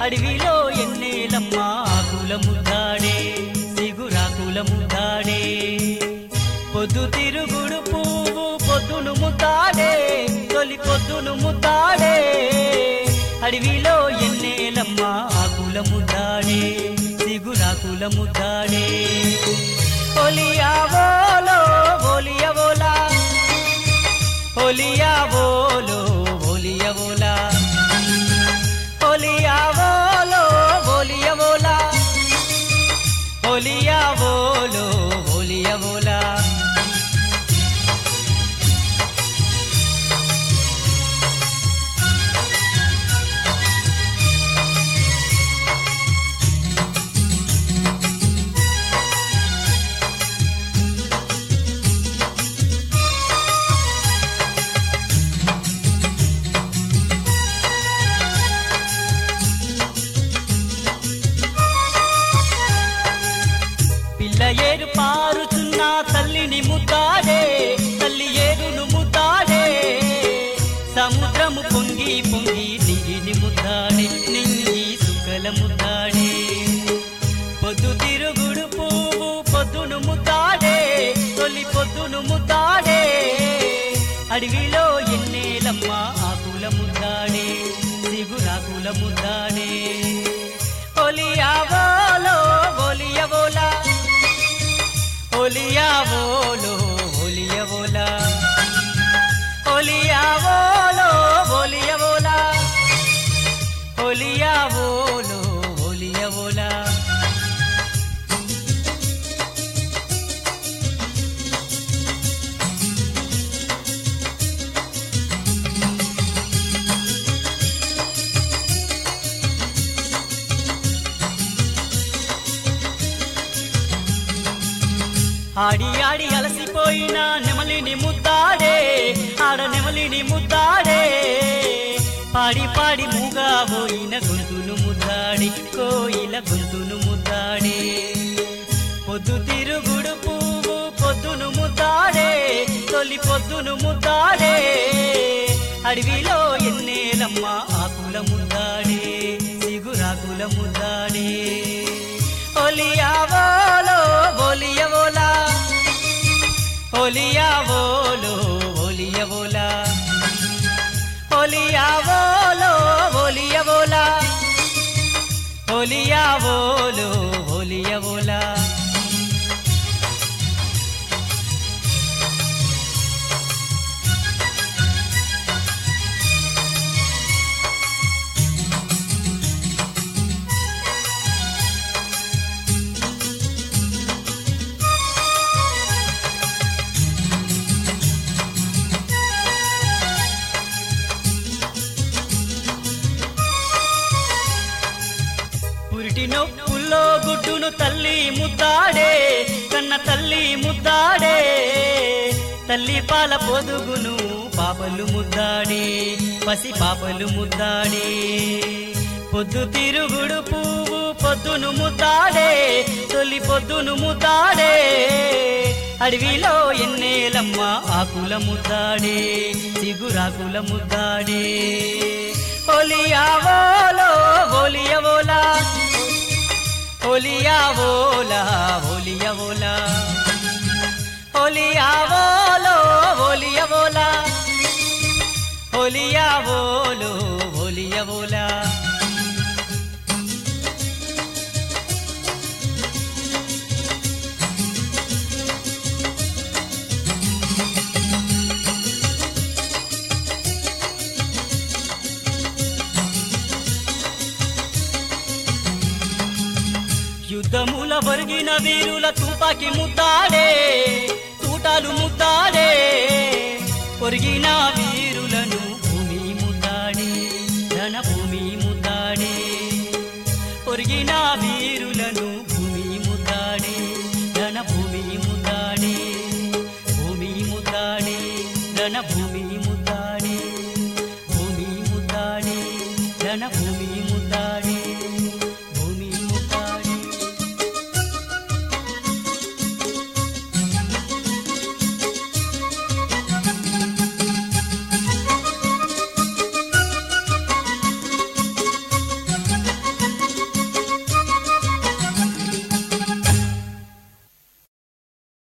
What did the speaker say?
అడవిలో ఎన్నేలమ్మ ఆకుల ముద్దాడే సిగురాకుల ముద్దాడే పొద్దు తిరుగుడు పువ్వు పొద్దును ముద్దాడే తొలి పొద్దును ముద్దాడే అడవిలో ఎన్నేలమ్మ ఆకుల ముద్దాడే సిగురాకుల ముద్దాడే ఒలియావోలో ఒలియవోలా ఒలియావోలో ఒలియవోలా ఒలియావోలో ఒలియవోలా ఒలియావోలో ఒలియవోలా పిల్ల ఏరు పారుచున్న తల్లిని ముద్దాడే తల్లి ఏరును ముద్దాడే సముద్రము పొంగి పొంగి నింగిని ముద్దాడే నింగి సుక్కల ముద్దాడే పొద్దు తిరుగుడు పువ్వు పొద్దును ముద్దాడే తొలి పొద్దును ముద్దాడే అడవిలో ఎన్నేలమ్మ ఆకుల ముద్దాడే సిగురాకుల ముద్దాడే ఒలియావోలో ఒలియవోలా ఒలియావోలో ఒలియవోలా ఒలియావోలో ఒలియవోలా ఒలియావోలో ఒలియవోలా ఆడి ఆడి అలసిపోయిన నెమలిని ముద్దాడే ఆడ నెమలిని ముద్దాడే పాడి పాడి మూగా పోయిన గొంతును ముద్దాడి కోయిల గొంతును ముద్దాడే పొద్దు తిరుగుడు పువ్వు పొద్దును ముద్దాడే తొలి పొద్దును ముద్దాడే అడవిలో ఎన్నేలమ్మ ఆకుల ముద్దాడే సిగురాకుల ముద్దాడే ఒలియావోలో ఒలియవోలా ఒలియావోలో ఒలియవోలా ఒలియావోలో ఒలియవోలా ఒలియావోలో ఒలియవోలా పురిటి నొప్పుల్లో గుడ్డును తల్లి ముద్దాడే కన్న తల్లి ముద్దాడే తల్లి పాల పొదుగును పాపలు ముద్దాడే పసి పాపలు ముద్దాడే పొద్దు తిరుగుడు పువ్వు పొద్దును ముద్దాడే తొలి పొద్దును ముద్దాడే అడవిలో ఎన్నేలమ్మ ఆకుల ముద్దాడే సిగురాకుల ముద్దాడే ఒలియావోలో ఒలియవోలా ఒలియావోలా ఒలియవోలా ఒలియావోలో ఒలియవోలా ఒలియావోలో ఒలియవోలా యుద్ధముల ఒరిగిన వీరుల తుపాకి ముద్దాడే తూటాలు ముద్దాడే ఒరిగిన వీరులను భూమి ముద్దాడే ధన భూమి ముద్దాడే ఒరిగిన వీరులను భూమి ముద్దాడే ధన భూమి ముద్దాడే భూమి ముద్దాడే ధన భూమి ముద్దాడే భూమి ముద్దాడే ధన భూమి ముద్దాడే